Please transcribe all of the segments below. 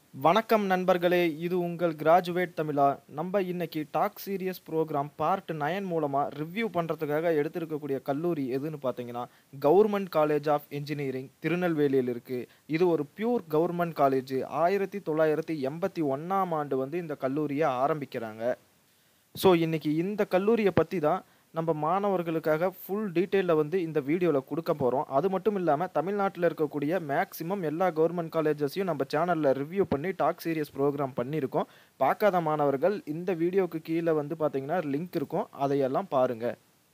வணக்கம் நண்பர்களே இது உங்கள் கிராஜுவேட் தமிழா நம்ம இன்னைக்கு talk series program part nine மூலமாக ரிவ்யூ பண்ணுறதுக்காக எடுத்திருக்கக்கூடிய கல்லூரி எதுன்னு பார்த்தீங்கன்னா கவர்மெண்ட் காலேஜ் ஆஃப் இன்ஜினியரிங் திருநெல்வேலியில் இருக்குது இது ஒரு பியூர் கவர்மெண்ட் காலேஜ் ஆயிரத்தி தொள்ளாயிரத்தி எண்பத்தி ஒன்றாம் ஆண்டு வந்து இந்த கல்லூரியை ஆரம்பிக்கிறாங்க ஸோ இன்னைக்கு இந்த கல்லூரியை பற்றி தான் நம்ம மாணவர்களுக்காக ஃபுல் டீட்டெயிலில் வந்து இந்த வீடியோவில் கொடுக்க போகிறோம் அது மட்டும் இல்லாமல் தமிழ்நாட்டில் இருக்கக்கூடிய மேக்ஸிமம் எல்லா கவர்மெண்ட் காலேஜஸையும் நம்ம சேனலில் ரிவ்யூ பண்ணி டாக் சீரியஸ் ப்ரோக்ராம் பண்ணியிருக்கோம் பார்க்காத மாணவர்கள் இந்த வீடியோவுக்கு கீழே வந்து பார்த்தீங்கன்னா லிங்க் இருக்கும் அதையெல்லாம் பாருங்கள்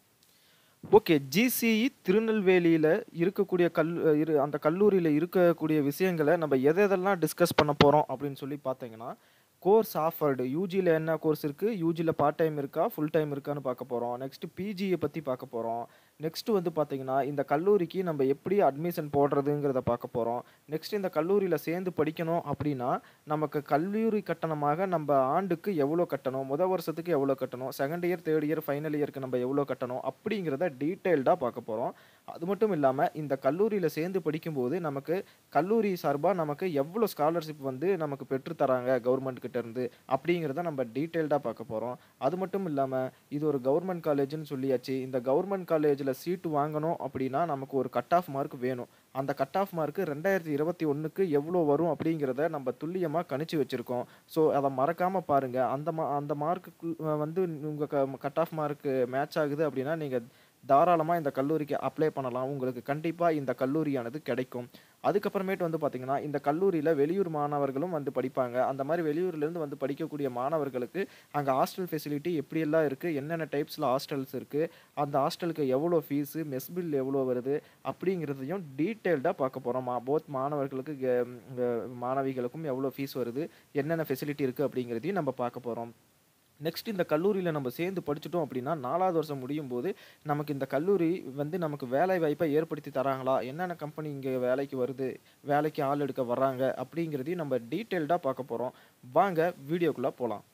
ஓகே ஜிசிஇ திருநெல்வேலியில் இருக்கக்கூடிய கல் இரு அந்த கல்லூரியில் இருக்கக்கூடிய விஷயங்களை நம்ம எது எதெல்லாம் டிஸ்கஸ் பண்ண போகிறோம் அப்படின்னு சொல்லி பார்த்தீங்கன்னா கோர்ஸ் ஆஃபர்டு யூஜியில் என்ன கோர்ஸ் இருக்குது யூஜியில் பார்ட் டைம் இருக்கா ஃபுல் டைம் இருக்கான்னு பார்க்க போகிறோம் நெக்ஸ்ட்டு பிஜியை பற்றி பார்க்க போகிறோம் நெக்ஸ்ட்டு வந்து பார்த்திங்கன்னா இந்த கல்லூரிக்கு நம்ம எப்படி அட்மிஷன் போடுறதுங்கிறத பார்க்க போகிறோம் நெக்ஸ்ட் இந்த கல்லூரியில் சேர்ந்து படிக்கணும் அப்படின்னா நமக்கு கல்லூரி கட்டணமாக நம்ம ஆண்டுக்கு எவ்வளோ கட்டணும் முத வருஷத்துக்கு எவ்வளோ கட்டணும் second year third year final இயருக்கு நம்ம எவ்வளோ கட்டணும் அப்படிங்கிறத டீட்டெயில்டாக பார்க்க போகிறோம் அது மட்டும் இல்லாமல் இந்த கல்லூரியில் சேர்ந்து படிக்கும்போது நமக்கு கல்லூரி சார்பாக நமக்கு எவ்வளோ ஸ்காலர்ஷிப் வந்து நமக்கு பெற்றுத்தராங்க கவர்மெண்ட் கிட்ட இருந்து அப்படிங்கிறத நம்ம டீட்டெயில்டாக பார்க்க போகிறோம் அது மட்டும் இல்லாமல் இது ஒரு கவர்மெண்ட் காலேஜ்னு சொல்லியாச்சு இந்த கவர்மெண்ட் காலேஜில் சீட்டு வாங்கணும் அப்படின்னா நமக்கு ஒரு கட் ஆஃப் மார்க் வேணும் அந்த கட் ஆஃப் மார்க்கு ரெண்டாயிரத்தி இருபத்தி ஒன்றுக்கு எவ்வளோ வரும் அப்படிங்கிறத நம்ம துல்லியமாக கணிச்சு வச்சுருக்கோம் ஸோ அதை மறக்காமல் பாருங்கள் அந்த மா அந்த மார்க்கு வந்து உங்கள் க கட் ஆஃப் மார்க்கு மேட்ச் ஆகுது அப்படின்னா நீங்கள் தாராளமாக இந்த கல்லூரிக்கு அப்ளை பண்ணலாம் உங்களுக்கு கண்டிப்பாக இந்த கல்லூரியானது கிடைக்கும் அதுக்கப்புறமேட்டு வந்து பார்த்திங்கன்னா இந்த கல்லூரியில் வெளியூர் மாணவர்களும் வந்து படிப்பாங்க அந்த மாதிரி வெளியூர்லேருந்து வந்து படிக்கக்கூடிய மாணவர்களுக்கு அங்கே ஹாஸ்டல் ஃபெசிலிட்டி எப்படியெல்லாம் இருக்குது என்னென்ன டைப்ஸில் ஹாஸ்டல்ஸ் இருக்குது அந்த ஹாஸ்டலுக்கு எவ்வளோ ஃபீஸு மெஸ் பில் எவ்வளோ வருது அப்படிங்கிறதையும் டீட்டெயில்டாக பார்க்க போகிறோம் மா போத் மாணவர்களுக்கு கே- க- மாணவிகளுக்கும் எவ்வளோ ஃபீஸ் வருது என்னென்ன ஃபெசிலிட்டி இருக்குது அப்படிங்கிறதையும் நம்ம பார்க்க போகிறோம் நெக்ஸ்ட் இந்த கல்லூரியில் நம்ம சேர்ந்து படிச்சிட்டோம் அப்படின்னா நாலாவது வருஷம் முடியும் போது நமக்கு இந்த கல்லூரி வந்து நமக்கு வேலை வாய்ப்பை ஏற்படுத்தி தராங்களா என்னென்ன கம்பெனி இங்கே வேலைக்கு வருது வேலைக்கு ஆள் எடுக்க வர்றாங்க அப்படிங்கிறதையும் நம்ம டீட்டெயில்டாக பார்க்க போகிறோம் வாங்க வீடியோக்குள்ளே போகலாம்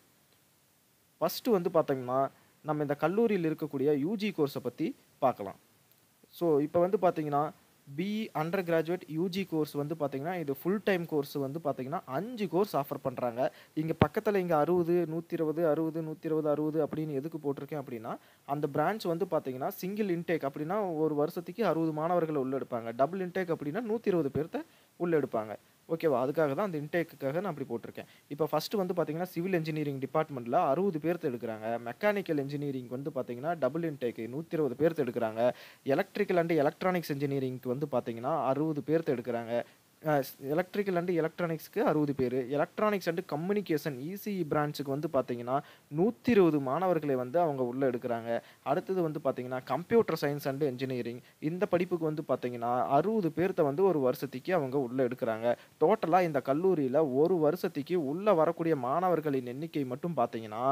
ஃபஸ்ட்டு வந்து பார்த்தீங்கன்னா நம்ம இந்த கல்லூரியில் இருக்கக்கூடிய யூஜி கோர்ஸை பற்றி பார்க்கலாம் ஸோ இப்போ வந்து பார்த்தீங்கன்னா BE undergraduate UG course வந்து பார்த்தீங்கன்னா இது ஃபுல் டைம் கோர்ஸ் வந்து பார்த்தீங்கன்னா அஞ்சு கோர்ஸ் ஆஃபர் பண்ணுறாங்க இங்கே பக்கத்தில் இங்கே அறுபது நூற்றி இருபது அறுபது நூற்றி இருபது அறுபது அப்படின்னு எதுக்கு போட்டிருக்கேன் அப்படின்னா அந்த பிரான்ச் வந்து பார்த்தீங்கன்னா சிங்கிள் இன்டேக் அப்படின்னா ஒரு வருஷத்துக்கு அறுபது மாணவர்களை உள்ள எடுப்பாங்க டபுள் இன்டேக் அப்படின்னா நூற்றி இருபது பேர்த்த உள்ள எடுப்பாங்க ஓகேவா அதுக்காக தான் அந்த இன்டேக்குக்காக நான் அப்படி போட்டிருக்கேன் இப்போ ஃபஸ்ட்டு வந்து பார்த்தீங்கன்னா சிவில் இன்ஜினியரிங் டிபார்ட்மெண்ட்டில் அறுபது பேர்த்து எடுக்கிறாங்க மெக்கானிக்கல் இன்ஜினியரிங் வந்து பார்த்தீங்கன்னா டபுள் இன்டேக் நூற்றி இருபது பேர்த்து எடுக்கிறாங்க எலக்ட்ரிக்கல் அண்ட் எலக்ட்ரானிக்ஸ் இன்ஜினியரிங்க்கு வந்து பார்த்தீங்கன்னா அறுபது பேர்த்து எடுக்கிறாங்க எலக்ட்ரிக்கல் அண்ட் எலக்ட்ரானிக்ஸ்க்கு அறுபது பேர் எலக்ட்ரானிக்ஸ் அண்ட் கம்யூனிகேஷன் இசிஇ பிரான்ச்சுக்கு வந்து பார்த்தீங்கன்னா நூற்றி இருபது மாணவர்களை வந்து அவங்க உள்ளே எடுக்கிறாங்க அடுத்தது வந்து பார்த்தீங்கன்னா கம்ப்யூட்டர் சயின்ஸ் அண்ட் இன்ஜினியரிங் இந்த படிப்புக்கு வந்து பார்த்தீங்கன்னா அறுபது பேர்த்த வந்து ஒரு வருஷத்துக்கு அவங்க உள்ளே எடுக்கிறாங்க டோட்டலாக இந்த கல்லூரியில் ஒரு வருஷத்துக்கு உள்ளே வரக்கூடிய மாணவர்களின் எண்ணிக்கை மட்டும் பார்த்தீங்கன்னா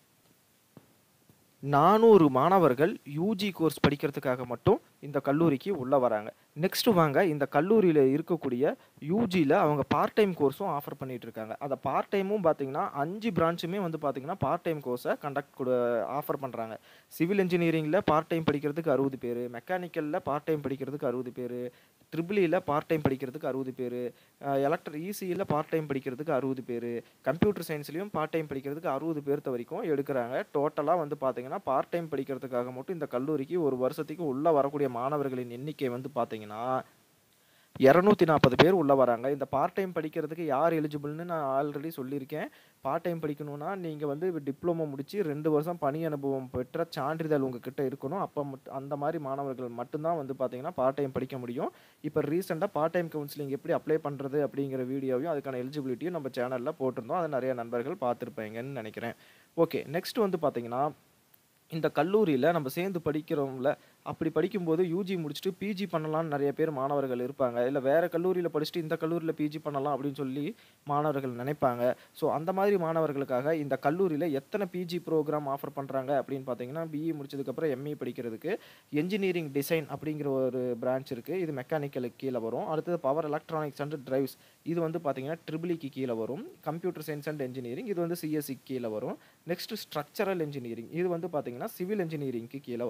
நானூறு மாணவர்கள் யூஜி கோர்ஸ் படிக்கிறதுக்காக மட்டும் இந்த கல்லூரிக்கு உள்ளே வராங்க நெக்ஸ்ட் வாங்க இந்த கல்லூரியில் இருக்கக்கூடிய யூஜியில் அவங்க பார்ட் டைம் கோர்ஸும் ஆஃபர் பண்ணிட்டு இருக்காங்க அந்த பார்ட் டைமும் பார்த்தீங்கன்னா அஞ்சு பிரான்ச்சுமே வந்து பார்த்தீங்கன்னா பார்ட் டைம் கோர்ஸை கண்டக்ட் கொடு ஆஃபர் பண்ணுறாங்க சிவில் இன்ஜினியரிங்கில் பார்ட் டைம் படிக்கிறதுக்கு அறுபது பேர் மெக்கானிக்கலில் பார்ட் டைம் படிக்கிறதுக்கு அறுபது பேர் ட்ரிபிளியில் பார்ட் டைம் படிக்கிறதுக்கு அறுபது பேர் எலக்ட்ரி இசியில் பார்ட் டைம் படிக்கிறதுக்கு அறுபது பேர் கம்ப்யூட்டர் சயின்ஸ்லையும் பார்ட் டைம் படிக்கிறதுக்கு அறுபது பேர்த்த வரைக்கும் எடுக்கிறாங்க டோட்டலாக வந்து பார்த்தீங்கன்னா பார்ட் டைம் படிக்கிறதுக்காக மட்டும் இந்த கல்லூரிக்கு ஒரு வருஷத்துக்கு உள்ளே வரக்கூடிய மாணவர்களின் எண்ணிக்கை வந்து பார்த்தீங்கன்னா இரநூத்தி நாற்பது பேர் உள்ளே வராங்க இந்த பார்ட் டைம் படிக்கிறதுக்கு யார் எலிஜிபிள்னு நான் ஆல்ரெடி சொல்லியிருக்கேன் பார்ட் டைம் படிக்கணும்னா நீங்கள் வந்து டிப்ளமோ முடித்து ரெண்டு வருஷம் பணி அனுபவம் பெற்ற சான்றிதழ் உங்ககிட்ட இருக்கணும் அப்போ மட்டும் அந்த மாதிரி மாணவர்கள் மட்டும்தான் வந்து பார்த்தீங்கன்னா பார்ட் டைம் படிக்க முடியும் இப்போ ரீசெண்டாக பார்ட் டைம் கவுன்சிலிங் எப்படி அப்ளை பண்ணுறது அப்படிங்கிற வீடியோவையும் அதுக்கான எலிஜிபிலிட்டியும் நம்ம சேனலில் போட்டிருந்தோம் அதை நிறைய நண்பர்கள் பார்த்துருப்பீங்கன்னு நினைக்கிறேன் ஓகே நெக்ஸ்ட் வந்து பார்த்தீங்கன்னா இந்த கல்லூரியில் நம்ம சேர்ந்து படிக்கிறோம்ல அப்படி படிக்கும்போது யூஜி முடிச்சுட்டு பிஜி பண்ணலாம்னு நிறைய பேர் மாணவர்கள் இருப்பாங்க இல்லை வேறு கல்லூரியில் படிச்சுட்டு இந்த கல்லூரியில் பிஜி பண்ணலாம் அப்படின்னு சொல்லி மாணவர்கள் நினைப்பாங்க ஸோ அந்த மாதிரி மாணவர்களுக்காக இந்த கல்லூரியில் எத்தனை பிஜி ப்ரோக்ராம் ஆஃபர் பண்ணுறாங்க அப்படின்னு பார்த்தீங்கன்னா பிஇ முடிச்சதுக்கப்புறம் எம்இ படிக்கிறதுக்கு என்ஜினியரிங் டிசைன் அப்படிங்கிற ஒரு பிரான்ச் இருக்குது இது மெக்கானிக்கலுக்கு கீழே வரும் அடுத்தது பவர் எலக்ட்ரானிக்ஸ் அண்ட் டிரைவ்ஸ் இது வந்து பார்த்தீங்கன்னா ட்ரிபிளிக்கு கீழே வரும் கம்ப்யூட்டர் சயின்ஸ் அண்ட் இன்ஜினியரிங் இது வந்து சிஎஸ்சிக்கு கீழே வரும் நெக்ஸ்ட் ஸ்ட்ரக்சரல் இன்ஜினியரிங் இது வந்து பார்த்தீங்கன்னா சிவில் இன்ஜினியரிங்க்கு கீழே வரும்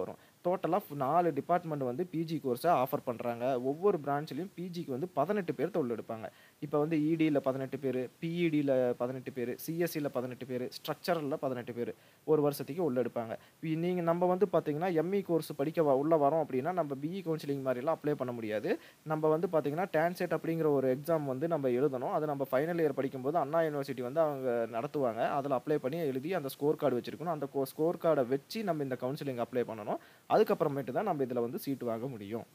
டோட்டலாக நாலு டிபார்ட்மெண்ட் வந்து பிஜி கோர்ஸை ஆஃபர் பண்ணுறாங்க ஒவ்வொரு பிரான்ச்லேயும் பிஜிக்கு வந்து பதினெட்டு பேர் உள்ள எடுப்பாங்க இப்போ வந்து இடியில் பதினெட்டு பேர் பிஇடியில் பதினெட்டு பேர் சிஎஸ்சியில் பதினெட்டு பேர் ஸ்ட்ரக்சரில் பதினெட்டு பேர் ஒரு வருஷத்துக்கு உள்ள எடுப்பாங்க நீங்கள் நம்ம வந்து பார்த்தீங்கன்னா எம்இ கோர்ஸ் படிக்க வ- உள்ள வரோம் அப்படின்னா நம்ம பிஇ கவுன்சிலிங் மாதிரிலாம் அப்ளை பண்ண முடியாது நம்ம வந்து பார்த்தீங்கன்னா டான்செட் அப்படிங்கிற ஒரு எக்ஸாம் வந்து நம்ம எழுதணும் அது நம்ம ஃபைனல் இயர் படிக்கும்போது அண்ணா யூனிவர்சிட்டி வந்து அவங்க நடத்துவாங்க அதில் அப்ளை பண்ணி எழுதி அந்த ஸ்கோர் கார்டு வச்சிருக்கணும் அந்த ஸ்கோர் கார்டை வச்சு நம்ம இந்த கவுன்சிலிங் அப்ளை பண்ணணும் அதுக்கப்புறமேட்டு தான் நம்ம இதில் வந்து சீட்டு வாங்க முடியும்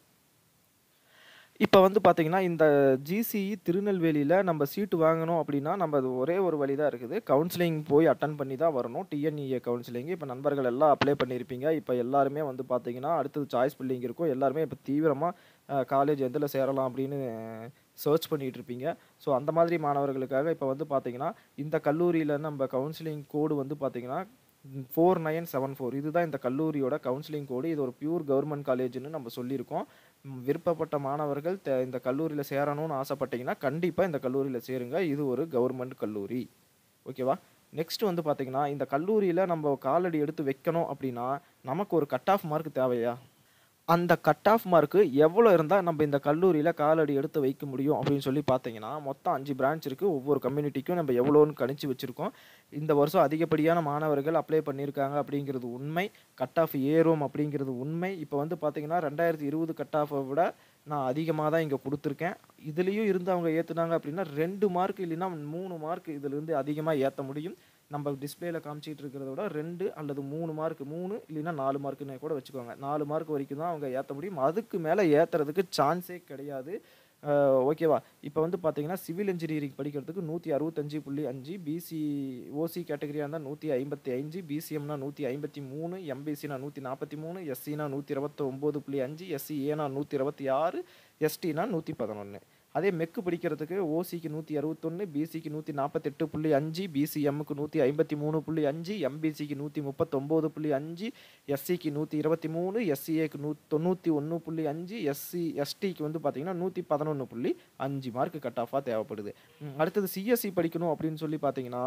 இப்போ வந்து பார்த்தீங்கன்னா இந்த ஜிசிஇ திருநெல்வேலியில் நம்ம சீட்டு வாங்கணும் அப்படின்னா நம்ம அது ஒரே ஒரு வழி தான் இருக்குது கவுன்சிலிங் போய் அட்டன் பண்ணி தான் வரணும் டிஎன்இஏ கவுன்சிலிங் இப்போ நண்பர்கள் எல்லாம் அப்ளை பண்ணியிருப்பீங்க இப்போ எல்லாருமே வந்து பார்த்தீங்கன்னா அடுத்தது சாய்ஸ் பில்லிங் இருக்கும் எல்லாருமே இப்போ தீவிரமாக காலேஜ் எதில் சேரலாம் அப்படின்னு சர்ச் பண்ணிட்டு இருப்பீங்க ஸோ அந்த மாதிரி மாணவர்களுக்காக இப்போ வந்து பார்த்தீங்கன்னா இந்த கல்லூரியில் நம்ம கவுன்சிலிங் கோடு வந்து பார்த்தீங்கன்னா ஃபோர் நைன் செவன் ஃபோர் இதுதான் இந்த கல்லூரியோட கவுன்சிலிங் கோடு இது ஒரு பியூர் கவர்மெண்ட் காலேஜ்னு நம்ம சொல்லியிருக்கோம் ம், விருப்பப்பட்ட மாணவர்கள் த- இந்த கல்லூரியில் சேரணும்னு ஆசைப்பட்டீங்கன்னா கண்டிப்பாக இந்த கல்லூரியில் சேருங்க இது ஒரு கவர்மெண்ட் கல்லூரி ஓகேவா நெக்ஸ்ட் வந்து பார்த்தீங்கன்னா இந்த கல்லூரியில் நம்ம காலடி எடுத்து வைக்கணும் அப்படின்னா நமக்கு ஒரு கட் ஆஃப் மார்க் தேவையா அந்த கட் ஆஃப் மார்க்கு எவ்வளோ இருந்தால் நம்ம இந்த கல்லூரியில் காலடி எடுத்து வைக்க முடியும் அப்படின்னு சொல்லி பார்த்தீங்கன்னா மொத்தம் அஞ்சு பிரான்ச் இருக்குது ஒவ்வொரு கம்யூனிட்டிக்கும் நம்ம எவ்வளோன்னு கணிச்சு வச்சுருக்கோம் இந்த வருஷம் அதிகப்படியான மாணவர்கள் அப்ளை பண்ணியிருக்காங்க அப்படிங்கிறது உண்மை கட் ஆஃப் ஏறும் அப்படிங்கிறது உண்மை இப்போ வந்து பார்த்தீங்கன்னா ரெண்டாயிரத்தி இருபது கட் ஆஃபை விட நான் அதிகமாக தான் இங்கே கொடுத்துருக்கேன் இதுலேயும் இருந்து அவங்க ஏற்றுனாங்க அப்படின்னா ரெண்டு மார்க் இல்லைன்னா மூணு மார்க் இதிலிருந்து அதிகமாக ஏற்ற முடியும் நம்ம டிஸ்பிளேல காமிச்சிட்டு இருக்கிறத விட ரெண்டு அல்லது மூணு மார்க் மூணு இல்லைன்னா நாலு மார்க்குன்னு கூட வச்சுக்கோங்க நாலு மார்க் வரைக்கும் தான் அவங்க ஏற்ற முடியும் அதுக்கு மேலே ஏற்றுறதுக்கு சான்ஸே கிடையாது அஹ் ஓகேவா இப்போ வந்து பார்த்தீங்கன்னா சிவில் இன்ஜினியரிங் படிக்கிறதுக்கு நூற்றி அறுபத்தஞ்சு புள்ளி அஞ்சு பிசி ஓசி கேட்டகரியாக இருந்தால் நூற்றி ஐம்பத்தி அஞ்சு பிசிஎம்னா நூற்றி ஐம்பத்தி மூணு எம்பிசினா நூற்றி நாற்பத்தி மூணு எஸ்சினா நூற்றி இருபத்தி ஒம்பது புள்ளி அஞ்சு எஸ்சி ஏனா நூற்றி இருபத்தி ஆறு எஸ்டினா நூற்றி பதினொன்று அதே மெக்கு படிக்கிறதுக்கு ஓசிக்கு நூற்றி அறுபத்தொன்று பிசிக்கு நூற்றி நாற்பத்தெட்டு புள்ளி அஞ்சு பிசிஎம்முக்கு நூற்றி ஐம்பத்தி மூணு புள்ளி அஞ்சு எம்பிசிக்கு நூற்றி முப்பத்தொம்போது புள்ளி அஞ்சு எஸ்சிக்கு நூற்றி இருபத்தி மூணு எஸ்சிஏக்கு நூ தொண்ணூற்றி ஒன்று புள்ளி அஞ்சு எஸ்சி எஸ்டிக்கு வந்து பார்த்தீங்கன்னா நூற்றி பதினொன்று புள்ளி அஞ்சு மார்க் கட் ஆஃபாக தேவைப்படுது ம், அடுத்தது சிஎஸ்சி படிக்கணும் அப்படின்னு சொல்லி பார்த்தீங்கன்னா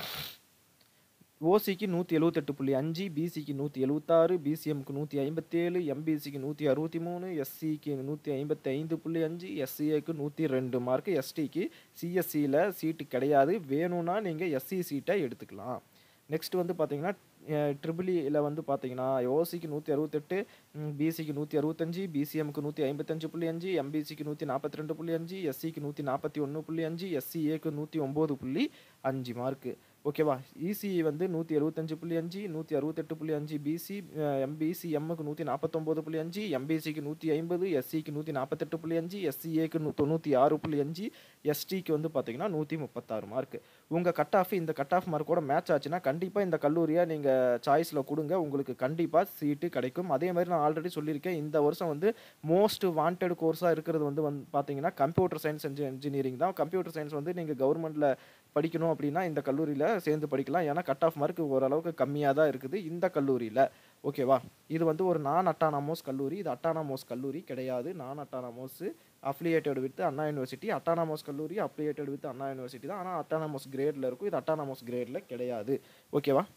ஓசிக்கு நூற்றி எழுவத்தெட்டு புள்ளி அஞ்சு பிசிக்கு நூற்றி எழுவத்தாறு பிசிஎம்க்கு நூற்றி ஐம்பத்தேழு எம்பிசிக்கு நூற்றி அறுபத்தி மூணு எஸ்சிக்கு நூற்றி ஐம்பத்தி ஐந்து புள்ளி அஞ்சு எஸ்சிஏக்கு நூற்றி ரெண்டு மார்க் எஸ்டிக்கு சிஎஸ்சியில் சீட்டு கிடையாது வேணும்னா நீங்கள் எஸ்சி சீட்டை எடுத்துக்கலாம் நெக்ஸ்ட் வந்து பார்த்தீங்கன்னா ட்ரிபிளியில் வந்து பார்த்தீங்கன்னா ஓசிக்கு நூற்றி அறுபத்தெட்டு பிசிக்கு நூற்றி அறுபத்தஞ்சு பிசிஎம்க்கு நூற்றி ஐம்பத்தஞ்சு புள்ளி அஞ்சு எம்பிசிக்கு நூற்றி நாற்பத்தி ரெண்டு புள்ளி அஞ்சு எஸ்சிக்கு நூற்றி நாற்பத்தி ஒன்று புள்ளி அஞ்சு எஸ்சிஏக்கு நூற்றி ஒம்பது புள்ளி அஞ்சு மார்க்கு ஓகேவா இசிஇ வந்து நூற்றி எழுபத்தஞ்சு புள்ளி அஞ்சு நூற்றி அறுபத்தெட்டு புள்ளி அஞ்சு பிசி எம்பிசி எம்முக்கு நூற்றி நாற்பத்தொம்போது புள்ளி அஞ்சு எம்பிசிக்கு நூற்றி ஐம்பது எஸ்சிக்கு நூற்றி நாற்பத்தெட்டு புள்ளி அஞ்சு எஸ்சிஏக்கு நூ தொண்ணூற்றி ஆறு புள்ளி அஞ்சு எஸ்டிக்கு வந்து பார்த்தீங்கன்னா நூற்றி முப்பத்தாறு மார்க் உங்கள் கட் ஆஃப் இந்த கட் ஆஃப் மார்க்கோட மேட்ச் ஆச்சுன்னா கண்டிப்பாக இந்த கல்லூரியை நீங்கள் சாய்ஸில் கொடுங்க உங்களுக்கு கண்டிப்பாக சீட்டு கிடைக்கும் அதே மாதிரி நான் ஆல்ரெடி சொல்லியிருக்கேன் இந்த வருஷம் வந்து மோஸ்ட் வாண்டட் கோர்ஸாக இருக்கிறது வந்து வந்து பார்த்தீங்கன்னா கம்ப்யூட்டர் சயின்ஸ் இன்ஜினியரிங் தான் கம்ப்யூட்டர் சயின்ஸ் வந்து நீங்கள் கவர்மெண்ட்டில் படிக்கணும் அப்படின்னா இந்த கல்லூரியில் சேர்ந்து படிக்கலாம் ஏன்னா கட் ஆஃப் மார்க் ஓரளவுக்கு கம்மியாக தான் இருக்குது இந்த கல்லூரியில் ஓகேவா இது வந்து ஒரு நான் அட்டானமோஸ் கல்லூரி இது அட்டானமோஸ் கல்லூரி கிடையாது நான் autonomous affiliated with Anna university autonomous கல்லூரி அஃபிலியேட்டட் வித் அண்ணா யூனிவர்சிட்டி தான் ஆனால் அட்டானமோஸ் கிரேடில் இருக்கும் இது அட்டானமோஸ் கிரேடில் கிடையாது ஓகேவா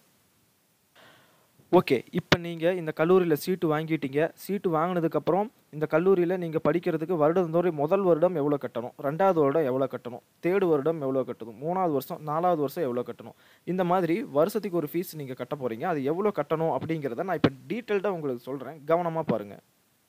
ஓகே இப்போ நீங்கள் இந்த கல்லூரியில் சீட்டு வாங்கிட்டீங்க சீட்டு வாங்கினதுக்கப்புறம் இந்த கல்லூரியில் நீங்கள் படிக்கிறதுக்கு வருடந்தோறும் முதல் வருடம் எவ்வளோ கட்டணும் ரெண்டாவது வருடம் எவ்வளோ கட்டணும் தேர்டு வருடம் எவ்வளோ கட்டணும் மூணாவது வருஷம் நாலாவது வருஷம் எவ்வளோ கட்டணும் இந்த மாதிரி வருஷத்துக்கு ஒரு ஃபீஸ் நீங்கள் கட்ட போகிறீங்க அது எவ்வளோ கட்டணும் அப்படிங்கிறத நான் இப்போ டீட்டெயில்டாக உங்களுக்கு சொல்கிறேன் கவனமாக பாருங்கள்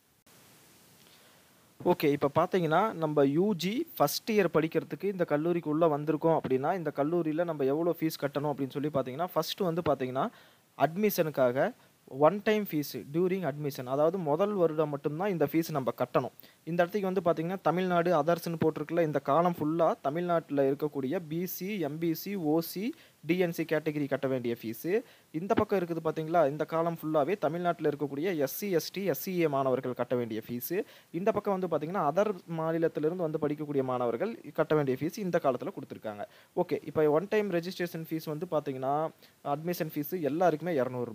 ஓகே இப்போ பார்த்தீங்கன்னா நம்ம யூஜி ஃபஸ்ட் இயர் படிக்கிறதுக்கு இந்த கல்லூரிக்கு உள்ளே வந்திருக்கோம் அப்படின்னா இந்த கல்லூரியில் நம்ம எவ்வளோ ஃபீஸ் கட்டணும் அப்படின்னு சொல்லி பார்த்தீங்கன்னா ஃபஸ்ட்டு வந்து பார்த்தீங்கன்னா அட்மிஷனுக்காக one time fee during admission அதாவது முதல் வருடம் மட்டும்தான் இந்த ஃபீஸ் நம்ம கட்டணும் இந்த இடத்துக்கு வந்து பார்த்தீங்கன்னா தமிழ்நாடு அதர்ஸ்னு போட்டிருக்குல்ல இந்த காலம் ஃபுல்லாக தமிழ்நாட்டில் இருக்கக்கூடிய BC MBC OC DNC category கட்ட வேண்டிய ஃபீஸு இந்த பக்கம் இருக்குது பார்த்தீங்களா இந்த காலம் ஃபுல்லாகவே தமிழ்நாட்டில் இருக்கக்கூடிய எஸ்சி எஸ்டி எஸ்சிஏ மாணவர்கள் கட்ட வேண்டிய ஃபீஸு இந்த பக்கம் வந்து பார்த்தீங்கன்னா அதர் மாநிலத்திலிருந்து வந்து படிக்கக்கூடிய மாணவர்கள் கட்ட வேண்டிய ஃபீஸ் இந்த காலத்தில் கொடுத்துருக்காங்க ஓகே இப்போ ஒன் டைம் ரெஜிஸ்ட்ரேஷன் ஃபீஸ் வந்து பார்த்தீங்கன்னா அட்மிஷன் ஃபீஸு எல்லாருக்குமே இரநூறுபா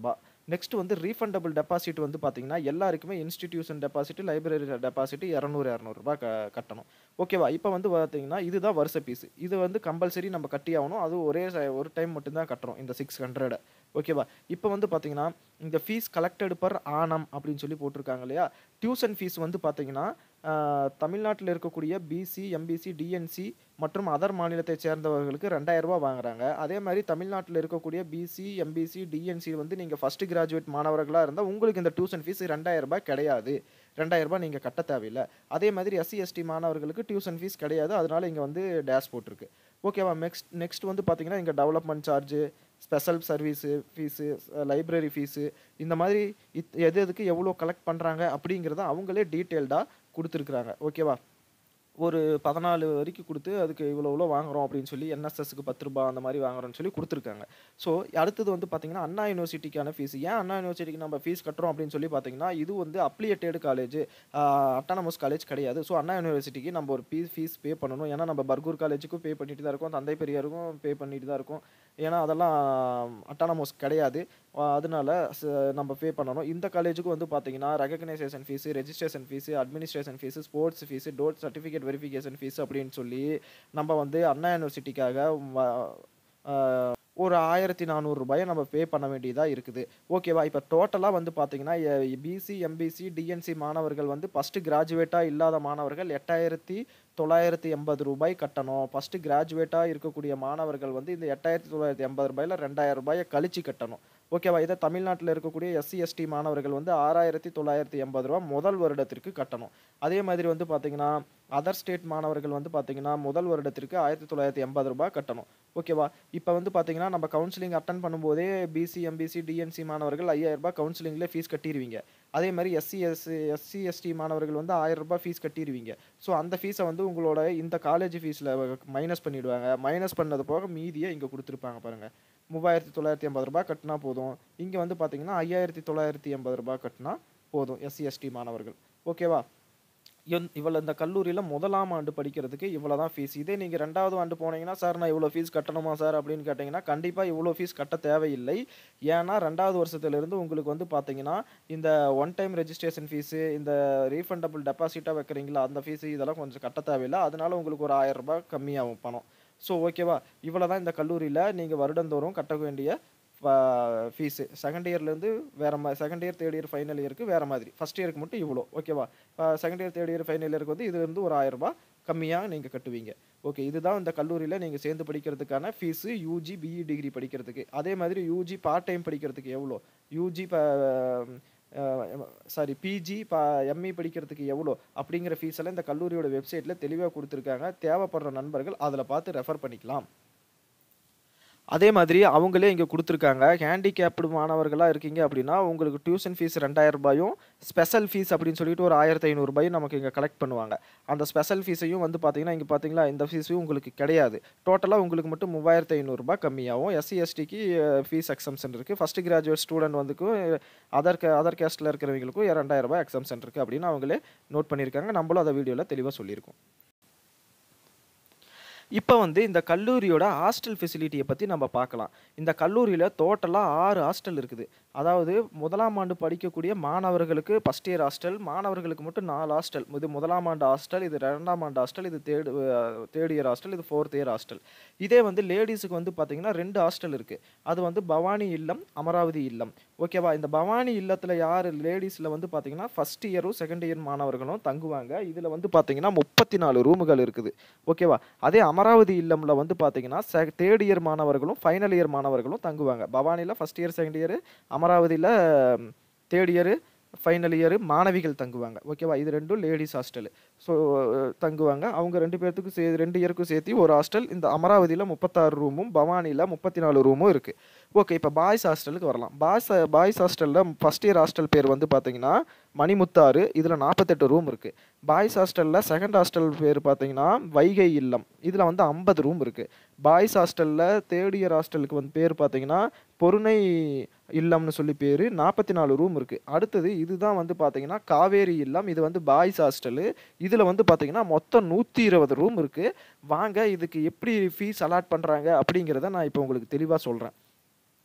நெக்ஸ்ட் வந்து ரீஃபண்டபிள் டெபாசிட் வந்து பார்த்தீங்கன்னா எல்லாருக்குமே இன்ஸ்டிடியூஷன் டெபாசிட் லைப்ரரி டெபாசிட் இரநூறு இரநூறுபா க கட்டணும் ஓகேவா இப்போ வந்து பார்த்தீங்கன்னா இதுதான் வருஷ பீஸ் இது வந்து கம்பல்சரி நம்ம கட்டி ஆகணும் அது ஒரே ச- ஒரு டைம் மட்டும்தான் கட்டுறோம் இந்த சிக்ஸ் ஹண்ட்ரட் ஓகேவா இப்போ வந்து பார்த்தீங்கன்னா இந்த ஃபீஸ் கலெக்டட் பர் ஆனம் அப்படின்னு சொல்லி போட்டிருக்காங்க இல்லையா டியூஷன் ஃபீஸ் வந்து பார்த்தீங்கன்னா தமிழ்நாட்டில் இருக்கக்கூடிய பிசி எம்பிசி டிஎன்சி மற்றும் அதர் மாநிலத்தை சேர்ந்தவர்களுக்கு ரெண்டாயிரம் ரூபாய் வாங்குறாங்க அதே மாதிரி தமிழ்நாட்டில் இருக்கக்கூடிய பிசி எம்பிசி டிஎன்சி வந்து நீங்கள் ஃபஸ்ட்டு கிராஜுவேட் மாணவர்களாக இருந்தால் உங்களுக்கு இந்த டியூஷன் ஃபீஸ் ரெண்டாயிரம் ரூபாய் கிடையாது ரெண்டாயிரம் ரூபாய் நீங்கள் கட்ட தேவையில்லை அதே மாதிரி எஸ்சி எஸ்டி மாணவர்களுக்கு டியூஷன் ஃபீஸ் கிடையாது அதனால இங்கே வந்து டேஷ் போட்டிருக்கு ஓகேவா நெக்ஸ்ட் நெக்ஸ்ட் வந்து பார்த்தீங்கன்னா இங்கே development charge special service fees library fees இந்த மாதிரி இத் எது எதுக்கு எவ்வளோ கலெக்ட் பண்ணுறாங்க அப்படிங்கிறத அவங்களே டீட்டெயில்டாக கொடுத்துருக்குறாங்க ஓகேவா ஒரு பதினாலு வரைக்கும் கொடுத்து அதுக்கு இவ்வளோ இவ்வளோ வாங்குறோம் அப்படின்னு சொல்லி என்எஸ்எஸ்க்கு பத்து ரூபாய் அந்த மாதிரி வாங்குறோம்னு சொல்லி கொடுத்துருக்காங்க ஸோ அடுத்தது வந்து பார்த்தீங்கன்னா அண்ணா யூனிவர்சிட்டிக்கான ஃபீஸ் ஏன் அண்ணா யூனிவர்சிட்டிக்கு நம்ம ஃபீஸ் கட்டுறோம் அப்படின்னு சொல்லி பார்த்தீங்கன்னா இது வந்து அப்ளியேட்டட் காலேஜ் அட்டானமஸ் காலேஜ் கிடையாது ஸோ அண்ணா யூனிவர்சிட்டிக்கு நம்ம ஒரு ஃபீஸ் ஃபீஸ் பே பண்ணணும் ஏன்னா நம்ம பர்கூர் காலேஜுக்கும் பே பண்ணிட்டு தான் இருக்கோம் தந்தை பெரியாருக்கும் பே பண்ணிட்டு தான் இருக்கோம் ஏன்னா அதெல்லாம் அட்டானமஸ் கிடையாது ஆஹ் அதனால ச- நம்ம பே பண்ணணும் இந்த காலேஜுக்கு வந்து பார்த்தீங்கன்னா recognition fees registration fees administration fees sports fees டோட் சர்டிஃபிகேட் வெரிஃபிகேஷன் ஃபீஸ் அப்படின்னு சொல்லி நம்ம வந்து அண்ணா யூனிவர்சிட்டிக்காக வ- ஆஹ் ஒரு ஆயிரத்தி நானூறுரூபாயை நம்ம பே பண்ண வேண்டியதாக இருக்குது ஓகேவா இப்போ டோட்டலாக வந்து பார்த்தீங்கன்னா பிசி எம்பிசி டிஎன்சி மாணவர்கள் வந்து ஃபஸ்ட்டு கிராஜுவேட்டாக இல்லாத மாணவர்கள் எட்டாயிரத்தி தொள்ளாயிரத்தி எண்பது ரூபாய் கட்டணும் ஃபஸ்ட்டு கிராஜுவேட்டாக இருக்கக்கூடிய மாணவர்கள் வந்து இந்த எட்டாயிரத்தி தொள்ளாயிரத்தி எண்பது ரூபாயில் ரெண்டாயிரம் ரூபாயை கழிச்சு கட்டணும் ஓகேவா இதை தமிழ்நாட்டில் இருக்கக்கூடிய எஸ்சி எஸ்டி மாணவர்கள் வந்து ஆறாயிரத்தி தொள்ளாயிரத்தி எண்பது ரூபா முதல் வருடத்திற்கு கட்டணும் அதே மாதிரி வந்து பார்த்தீங்கன்னா அதர் ஸ்டேட் மாணவர்கள் வந்து பார்த்தீங்கன்னா முதல் வருடத்திற்கு ஆயிரத்தி தொள்ளாயிரத்தி எண்பது ரூபாய் கட்டணும் ஓகேவா இப்போ வந்து பார்த்தீங்கன்னா நம்ம கவுன்சிலிங் அட்டன் பண்ணும்போதே பிசி எம்பிசி டிஎன்சி மாணவர்கள் ஐயாயிரம் ரூபாய் கவுன்சிலிங்கில் ஃபீஸ் கட்டிடுவீங்க அதே மாதிரி எஸ்சி எஸ் எஸ்சி எஸ்டி மாணவர்கள் வந்து ஆயிரம் ரூபாய் ஃபீஸ் கட்டிடுவீங்க ஸோ அந்த ஃபீஸை வந்து உங்களோட இந்த காலேஜ் ஃபீஸில் மைனஸ் பண்ணிடுவாங்க மைனஸ் பண்ணது போக மீதியை இங்கே கொடுத்துருப்பாங்க பாருங்க மூவாயிரத்தி தொள்ளாயிரத்தி எண்பது ரூபாய் கட்டினா போதும் இங்கே வந்து பார்த்தீங்கன்னா ஐயாயிரத்தி தொள்ளாயிரத்தி எண்பது ரூபாய் கட்டினா போதும் எஸ்சி எஸ்டி மாணவர்கள் ஓகேவா இவன் இவ்வளோ இந்த கல்லூரியில் முதலாம் ஆண்டு படிக்கிறதுக்கு இவ்வளோ தான் ஃபீஸ் இதே நீங்கள் ரெண்டாவது ஆண்டு போனீங்கன்னா சார் நான் இவ்வளோ ஃபீஸ் கட்டணுமா சார் அப்படின்னு கேட்டிங்கன்னா கண்டிப்பாக இவ்வளோ ஃபீஸ் கட்ட தேவையில்லை ஏன்னா ரெண்டாவது வருஷத்துலேருந்து உங்களுக்கு வந்து பார்த்தீங்கன்னா இந்த ஒன் டைம் ரெஜிஸ்ட்ரேஷன் ஃபீஸு இந்த ரீஃபண்டபிள் டெபாசிட்டாக வைக்கிறீங்களா அந்த ஃபீஸு இதெல்லாம் கொஞ்சம் கட்ட தேவையில்லை அதனால உங்களுக்கு ஒரு ஆயிரம் ரூபாய் கம்மியாகும் பணம் ஸோ ஓகேவா இவ்வளோ தான் இந்த கல்லூரியில் நீங்கள் வருடந்தோறும் கட்ட வேண்டிய ஃபீஸு செகண்ட் இயர்லேருந்து வேறு மாதிரி second year third year final இயருக்கு வேறு மாதிரி ஃபஸ்ட் இயருக்கு மட்டும் இவ்வளோ ஓகேவா second year third year final இயருக்கு வந்து இதுலேருந்து ஒரு ஆயிரம் ரூபாய் கம்மியாக நீங்கள் கட்டுவீங்க ஓகே இதுதான் இந்த கல்லூரியில் நீங்கள் சேர்ந்து படிக்கிறதுக்கான ஃபீஸு யூஜி பிஇ டிகிரி படிக்கிறதுக்கு அதே மாதிரி யூஜி பார்ட் டைம் படிக்கிறதுக்கு எவ்வளோ யூஜி சாரி பிஜி ப எம்இ படிக்கிறதுக்கு எவ்வளோ அப்படிங்கிற ஃபீஸ் எல்லாம் இந்த கல்லூரியோட வெப்சைட்டில் தெளிவாக கொடுத்துருக்காங்க தேவைப்படுற நண்பர்கள் அதில் பார்த்து ரெஃபர் பண்ணிக்கலாம் அதே மாதிரி அவங்களே இங்கே கொடுத்துருக்காங்க ஹேண்டிகேப்டு மாணவர்களாக இருக்கீங்க அப்படின்னா உங்களுக்கு டியூஷன் ஃபீஸ் ரெண்டாயிரம் ரூபாயும் ஸ்பெஷல் ஃபீஸ் அப்படின்னு சொல்லிட்டு ஒரு ஆயிரத்தி ஐநூறுபாயும் நமக்கு இங்கே கலெக்ட் பண்ணுவாங்க அந்த ஸ்பெஷல் ஃபீஸையும் வந்து பார்த்தீங்கன்னா இங்கே பார்த்தீங்களா இந்த ஃபீஸையும் உங்களுக்கு கிடையாது டோட்டலாக உங்களுக்கு மட்டும் மூவாயிரத்தி ஐநூறுரூபா கம்மியாகும் எஸ்சி எஸ்டிக்கு ஃபீஸ் எக்ஸம்ஷன் இருக்குது ஃபஸ்ட் கிராஜுவேட் ஸ்டூடெண்ட் வந்துக்கும் அதர் அதர் கேஸ்ட்டில் இருக்கிறவங்களுக்கும் ரெண்டாயிரம் ரூபாய் எக்ஸம்ஷன் இருக்குது அப்படின்னு அவங்களே நோட் பண்ணியிருக்காங்க நம்மளும் அதை வீடியோவில் தெளிவாக சொல்லியிருக்கோம் இப்போ வந்து இந்த கல்லூரியோட ஹாஸ்டல் ஃபெசிலிட்டியை பற்றி நம்ம பார்க்கலாம் இந்த கல்லூரியில் டோட்டலாக ஆறு ஹாஸ்டல் இருக்குது அதாவது முதலாம் ஆண்டு படிக்கக்கூடிய மாணவர்களுக்கு ஃபஸ்ட் இயர் ஹாஸ்டல் மாணவர்களுக்கு மட்டும் நாலு ஹாஸ்டல் இது முதலாம் ஆண்டு ஹாஸ்டல் இது ரெண்டாம் ஆண்டு ஹாஸ்டல் இது தேர்டு தேர்ட் இயர் ஹாஸ்டல் இது ஃபோர்த் இயர் ஹாஸ்டல் இதே வந்து லேடிஸுக்கு வந்து பார்த்தீங்கன்னா ரெண்டு ஹாஸ்டல் இருக்குது அது வந்து பவானி இல்லம் அமராவதி இல்லம் ஓகேவா இந்த பவானி இல்லத்தில் யார் லேடிஸில் வந்து பார்த்தீங்கன்னா ஃபஸ்ட் இயரும் செகண்ட் இயர் மாணவர்களும் தங்குவாங்க இதில் வந்து பார்த்தீங்கன்னா முப்பத்தி நாலு ரூமுகள் இருக்குது ஓகேவா அதே அமராவதி இல்லம்ல வந்து பார்த்தீங்கன்னா செ தேர்ட் இயர் மாணவர்களும் ஃபைனல் இயர் மாணவர்களும் தங்குவாங்க பவானியில் ஃபஸ்ட் இயர் செகண்ட் இயர் அமராவதியில் தேர்ட் இயரு ஃபைனல் இயர் மாணவிகள் தங்குவாங்க ஓகேவா இது ரெண்டும் லேடிஸ் ஹாஸ்டலு ஸோ தங்குவாங்க அவங்க ரெண்டு பேர்த்துக்கும் சே ரெண்டு இயருக்கும் சேர்த்து ஒரு ஹாஸ்டல் இந்த அமராவதியில் முப்பத்தாறு ரூமும் பவானியில் முப்பத்தி நாலு ரூமும் இருக்குது ஓகே இப்போ பாய்ஸ் ஹாஸ்டலுக்கு வரலாம் பாய்ஸ் பாய்ஸ் ஹாஸ்டலில் ஃபஸ்ட் இயர் ஹாஸ்டல் பேர் வந்து பார்த்தீங்கன்னா மணிமுத்தாறு இதில் நாற்பத்தெட்டு ரூம் இருக்குது பாய்ஸ் ஹாஸ்டலில் செகண்ட் ஹாஸ்டல் பேர் பார்த்தீங்கன்னா வைகை இல்லம் இதில் வந்து ஐம்பது ரூம் இருக்குது பாய்ஸ் ஹாஸ்டலில் தேர்ட் இயர் ஹாஸ்டலுக்கு வந்து பேர் பார்த்தீங்கன்னா பொருணை இல்லம்னு சொல்லி பேர் நாற்பத்தி நாலு ரூம் இருக்குது அடுத்தது இதுதான் வந்து பார்த்தீங்கன்னா காவேரி இல்லம் இது வந்து பாய்ஸ் ஹாஸ்டலு இதில் வந்து பார்த்தீங்கன்னா மொத்தம் நூற்றி இருபது ரூம் இருக்குது வாங்க இதுக்கு எப்படி ஃபீஸ் அலாட் பண்ணுறாங்க அப்படிங்கிறத நான் இப்போ உங்களுக்கு தெளிவாக சொல்கிறேன்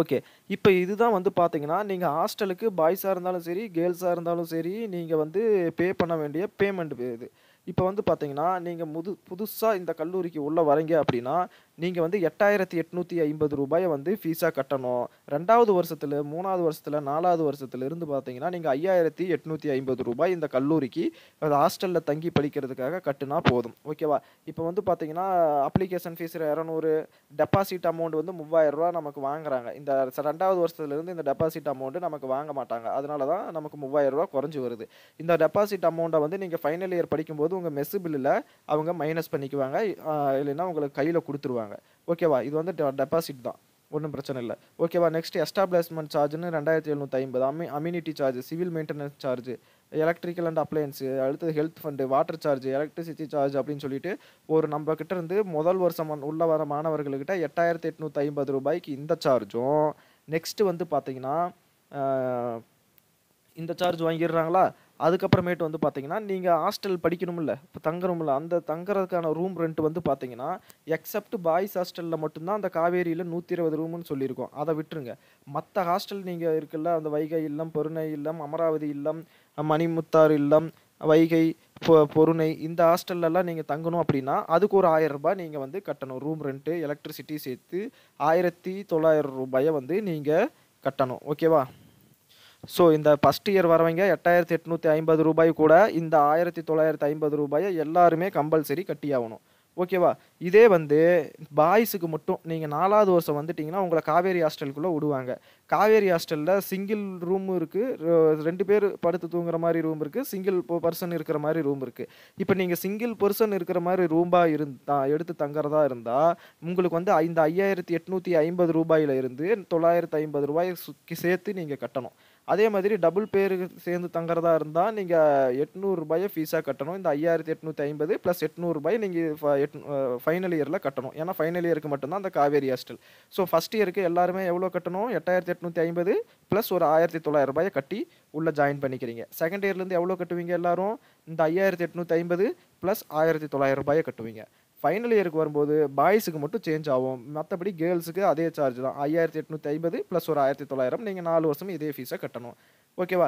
ஓகே இப்போ இதுதான் வந்து பார்த்தீங்கன்னா நீங்கள் ஹாஸ்டலுக்கு பாய்ஸாக இருந்தாலும் சரி கேர்ள்ஸாக இருந்தாலும் சரி நீங்கள் வந்து பே பண்ண வேண்டிய பேமெண்ட் இது இப்போ வந்து பார்த்தீங்கன்னா நீங்கள் முது புதுசாக இந்த கல்லூரிக்கு உள்ளே வரீங்க அப்படின்னா நீங்கள் வந்து எட்டாயிரத்தி எட்நூற்றி ஐம்பது ரூபாயை வந்து ஃபீஸாக கட்டணும் ரெண்டாவது வருஷத்தில் மூணாவது வருஷத்தில் நாலாவது வருஷத்துல இருந்து பார்த்தீங்கன்னா நீங்கள் ஐயாயிரத்தி எட்நூற்றி ஐம்பது ரூபாய் இந்த கல்லூரிக்கு அது ஹாஸ்டலில் தங்கி படிக்கிறதுக்காக கட்டுனா போதும் ஓகேவா இப்போ வந்து பார்த்தீங்கன்னா அப்ளிகேஷன் ஃபீஸ் இரநூறு டெபாசிட் அமௌண்ட் வந்து மூவாயிரம் ரூபா நமக்கு வாங்குறாங்க இந்த ச- ரெண்டாவது வருஷத்துலேருந்து இந்த டெபாசிட் அமௌண்ட்டு நமக்கு வாங்க மாட்டாங்க அதனால தான் நமக்கு மூவாயிரம் ரூபா குறைஞ்சி வருது இந்த டெபாசிட் அமௌண்ட்டை வந்து நீங்கள் ஃபைனல் இயர் படிக்கும்போது உங்கள் மெஸ்ஸு பில்லில் அவங்க மைனஸ் பண்ணிக்குவாங்க ஆஹ் இல்லைன்னா உங்களுக்கு கையில் கொடுத்துருவாங்க ஓகேவா இது வந்து டெபாசிட் தான் ஒன்றும் பிரச்சனை இல்லை ஓகேவா நெக்ஸ்ட் எஸ்டாப்ளிஷ்மெண்ட் சார்ஜ்னு ரெண்டாயிரத்தி எழுநூற்றி ஐம்பது அமி amenity charge civil maintenance charge electrical and appliance அடுத்து health fund water charge electricity charge அப்படின்னு சொல்லிட்டு ஒரு நம்ம கிட்ட இருந்து முதல் வருஷம் வந்து உள்ள வர மாணவர்கள்கிட்ட எட்டாயிரத்தி எட்நூற்றி ஐம்பது ரூபாய்க்கு இந்த சார்ஜும் நெக்ஸ்ட் வந்து பார்த்தீங்கன்னா ஆஹ், இந்த சார்ஜ் வாங்கிடுறாங்களா அதுக்கப்புறமேட்டு வந்து பார்த்தீங்கன்னா நீங்கள் ஹாஸ்டல் படிக்கணும்ல இப்போ தங்குறோம்ல அந்த தங்குறதுக்கான ரூம் ரெண்ட் வந்து பார்த்தீங்கன்னா எக்ஸப்ட் பாய்ஸ் ஹாஸ்டலில் மட்டும்தான் அந்த காவேரியில் நூற்றி இருபது ரூம்னு சொல்லியிருக்கோம் அதை விட்டுருங்க மற்ற ஹாஸ்டல் நீங்கள் இருக்குல்ல அந்த வைகை இல்லம் பொருணை இல்லம் அமராவதி இல்லம் மணிமுத்தார் இல்லம் வைகை பொ- பொருணை இந்த ஹாஸ்டல்லலாம் நீங்கள் தங்கணும் அப்படின்னா அதுக்கு ஒரு ஆயிரம் ரூபாய் நீங்கள் வந்து கட்டணும் ரூம் ரெண்ட்டு எலக்ட்ரிசிட்டி சேர்த்து ஆயிரத்தி தொள்ளாயிரம் ரூபாயை வந்து நீங்கள் கட்டணும் ஓகேவா ஸோ இந்த ஃபஸ்ட் இயர் வரவங்க எட்டாயிரத்தி எட்நூற்றி ஐம்பது ரூபாய் கூட இந்த ஆயிரத்தி தொள்ளாயிரத்தி ஐம்பது ரூபாயை எல்லாருமே கம்பல்சரி கட்டி ஆகணும் ஓகேவா இதே வந்து பாய்ஸுக்கு மட்டும் நீங்கள் நாலாவது வருஷம் வந்துட்டிங்கன்னா உங்களை காவேரி ஹாஸ்டலுக்குள்ளே விடுவாங்க காவேரி ஹாஸ்டலில் சிங்கிள் ரூம் இருக்குது ரெண்டு பேர் படுத்து தூங்குற மாதிரி ரூம் இருக்குது சிங்கிள் பர்சன் இருக்கிற மாதிரி ரூம் இருக்குது இப்போ நீங்கள் சிங்கிள் பர்சன் இருக்கிற மாதிரி ரூம்பாக இருந்தா எடுத்து தங்குறதா இருந்தால் உங்களுக்கு வந்து இந்த ஐயாயிரத்தி எட்நூற்றி ஐம்பது ரூபாயில இருந்து தொள்ளாயிரத்தி ஐம்பது ரூபாய் சுக்கி சேர்த்து நீங்கள் கட்டணும் அதே மாதிரி டபுள் பேருக்கு சேர்ந்து தங்குறதா இருந்தால் நீங்கள் எட்நூறுபாயை ஃபீஸாக கட்டணும் இந்த ஐயாயிரத்தி எட்நூற்றி ஐம்பது ப்ளஸ் எட்நூறுபாய் நீங்கள் எட் ஃபைனல் இயரில் கட்டணும் ஏன்னா ஃபைனல் இயருக்கு மட்டும்தான் அந்த காவேரி ஹாஸ்டல் ஸோ ஃபஸ்ட் இயருக்கு எல்லாருமே எவ்வளோ கட்டணும் எட்டாயிரத்தி எட்நூற்றி ஐம்பது ப்ளஸ் ஒரு ஆயிரத்தி தொள்ளாயிரம் ரூபாயை கட்டி உள்ளே ஜாயின் பண்ணிக்கிறீங்க செகண்ட் இயர்லேருந்து எவ்வளோ கட்டுவீங்க எல்லாரும் இந்த ஐயாயிரத்தி எட்நூற்றி ஐம்பது ப்ளஸ் ஆயிரத்தி தொள்ளாயிரம் ரூபாயை கட்டுவீங்க ஃபைனல் இயருக்கு வரும்போது பாய்ஸுக்கு மட்டும் சேஞ்ச் ஆகும் மற்றபடி கேர்ள்ஸுக்கு அதே சார்ஜ் தான் ஐயாயிரத்தி எட்நூற்றி ஐம்பது ப்ளஸ் ஒரு ஆயிரத்தி தொள்ளாயிரம் நீங்கள் நாலு வருஷம் இதே ஃபீஸை கட்டணும் ஓகேவா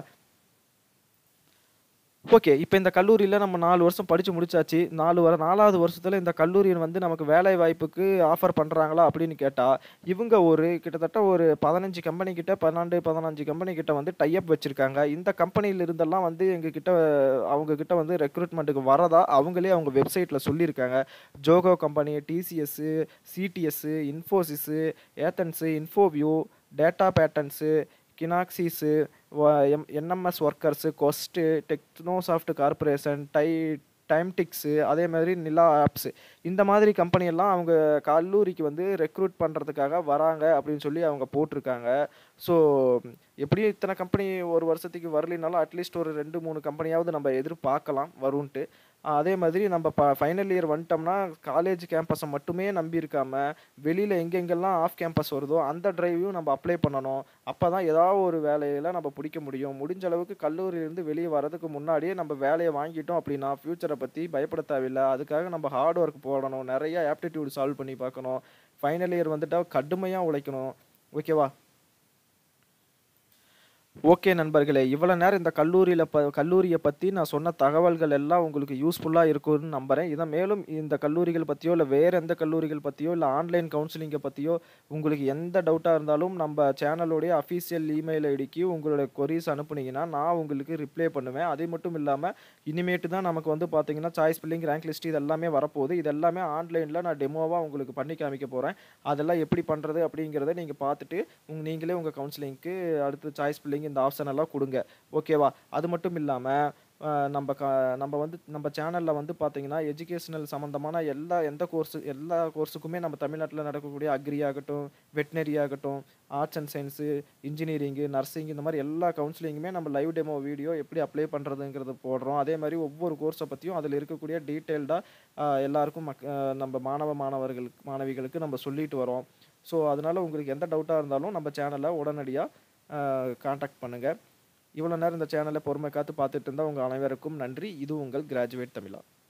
ஓகே இப்போ இந்த கல்லூரியில் நம்ம நாலு வருஷம் படித்து முடிச்சாச்சு நாலு வர நாலாவது வருஷத்தில் இந்த கல்லூரியில் வந்து நமக்கு வேலை வாய்ப்புக்கு ஆஃபர் பண்ணுறாங்களா அப்படின்னு கேட்டால் இவங்க ஒரு கிட்டத்தட்ட ஒரு பதினஞ்சு கம்பெனி கிட்ட பன்னெண்டு பதினஞ்சு கம்பெனி கிட்ட வந்து டைப் வச்சுருக்காங்க இந்த கம்பெனியில் இருந்தெல்லாம் வந்து எங்கள் கிட்ட அவங்க கிட்ட வந்து ரெக்ரூட்மெண்ட்டுக்கு வரதா அவங்களே அவங்க வெப்சைட்டில் சொல்லியிருக்காங்க Zoho company TCS CTS Infosys Ethnus Infoview data patterns கினாக்சிஸு M NMS workers quest Technosoft corporation டை டைம்டிக்ஸு அதே மாதிரி நிலா ஆப்ஸு இந்த மாதிரி கம்பெனியெல்லாம் அவங்க கல்லூரிக்கு வந்து ரெக்ரூட் பண்ணுறதுக்காக வராங்க அப்படின்னு சொல்லி அவங்க போட்டிருக்காங்க ஸோ எப்படியும் இத்தனை கம்பெனி ஒரு வருஷத்துக்கு வரலினாலும் அட்லீஸ்ட் ஒரு ரெண்டு மூணு கம்பெனியாவது நம்ம எதிர்பார்க்கலாம் வரும்ன்ட்டு ஆஹ் அதே மாதிரி நம்ம ப ஃபைனல் இயர் வந்துட்டோம்னா காலேஜ் கேம்பஸை மட்டுமே நம்பி இருக்காம வெளியில் எங்கெங்கெல்லாம் ஆஃப் கேம்பஸ் வருதோ அந்த டிரைவையும் நம்ம அப்ளை பண்ணணும் அப்போ தான் ஏதாவது ஒரு வேலையில் நம்ம பிடிக்க முடியும் முடிஞ்ச அளவுக்கு கல்லூரியிலேருந்து வெளியே வரதுக்கு முன்னாடியே நம்ம வேலையை வாங்கிட்டோம் அப்படின்னா ஃப்யூச்சரை பற்றி பயப்பட தேவையில்லை அதுக்காக நம்ம ஹார்ட் ஒர்க் போடணும் நிறைய ஆப்டிடியூட் சால்வ் பண்ணி பார்க்கணும் ஃபைனல் இயர் வந்துட்டா கடுமையாக உழைக்கணும் ஓகேவா ஓகே நண்பர்களே இவ்வளோ நேரம் இந்த கல்லூரியில் ப கல்லூரியை பற்றி நான் சொன்ன தகவல்கள் எல்லாம் உங்களுக்கு யூஸ்ஃபுல்லாக இருக்கும்னு நம்புகிறேன் இதை மேலும் இந்த கல்லூரிகள் பற்றியோ இல்லை வேறு எந்த கல்லூரிகள் பற்றியோ இல்லை ஆன்லைன் கவுன்சிலிங்கை பற்றியோ உங்களுக்கு எந்த டவுட்டாக இருந்தாலும் நம்ம சேனலோடைய அஃபீஷியல் இமெயில் ஐடிக்கு உங்களுடைய கொரீஸ் அனுப்புனீங்கன்னா நான் உங்களுக்கு ரிப்ளை பண்ணுவேன் அதே மட்டும் இல்லாமல் இனிமேட்டு தான் நமக்கு வந்து பார்த்தீங்கன்னா சாய்ஸ் பில்லிங் ரேங்க் லிஸ்ட் இது எல்லாமே வரப்போகுது இது எல்லாமே ஆன்லைனில் நான் டெமோவாக உங்களுக்கு பண்ணி காமிக்க போகிறேன் அதெல்லாம் எப்படி பண்ணுறது அப்படிங்கிறத நீங்கள் பார்த்துட்டு உங்க நீங்களே உங்கள் கவுன்சிலிங்க்கு அடுத்து சாய்ஸ் பில்லிங் இந்த ஆப்ஷன் எல்லாம் கொடுங்க ஓகேவா அது மட்டும் இல்லாமல் நம்ம க நம்ம வந்து நம்ம சேனலில் வந்து பார்த்தீங்கன்னா எஜுகேஷனல் சம்மந்தமான எல்லா எந்த கோர்ஸு எல்லா கோர்ஸுக்குமே நம்ம தமிழ்நாட்டில் நடக்கக்கூடிய அக்ரி ஆகட்டும் வெட்டினரி ஆகட்டும் arts and science engineering nursing இந்த மாதிரி எல்லா கவுன்சிலிங்குமே நம்ம லைவ் டெமோ வீடியோ எப்படி அப்ளை பண்ணுறதுங்கிறத போடுறோம் அதே மாதிரி ஒவ்வொரு கோர்ஸை பற்றியும் அதில் இருக்கக்கூடிய டீட்டெயில்டாக எல்லாருக்கும் மக் அஹ் நம்ம மாணவ மாணவர்களுக்கு மாணவிகளுக்கு நம்ம சொல்லிட்டு வரோம் ஸோ அதனால் உங்களுக்கு எந்த டவுட்டாக இருந்தாலும் நம்ம சேனலை உடனடியாக காண்டாக்ட் பண்ணுங்கள் இவ்வளோ நேரம் இந்த சேனலை பொறுமை காத்து பார்த்துட்டு இருந்தால் உங்கள் அனைவருக்கும் நன்றி இது உங்கள் கிராஜுவேட் தமிழா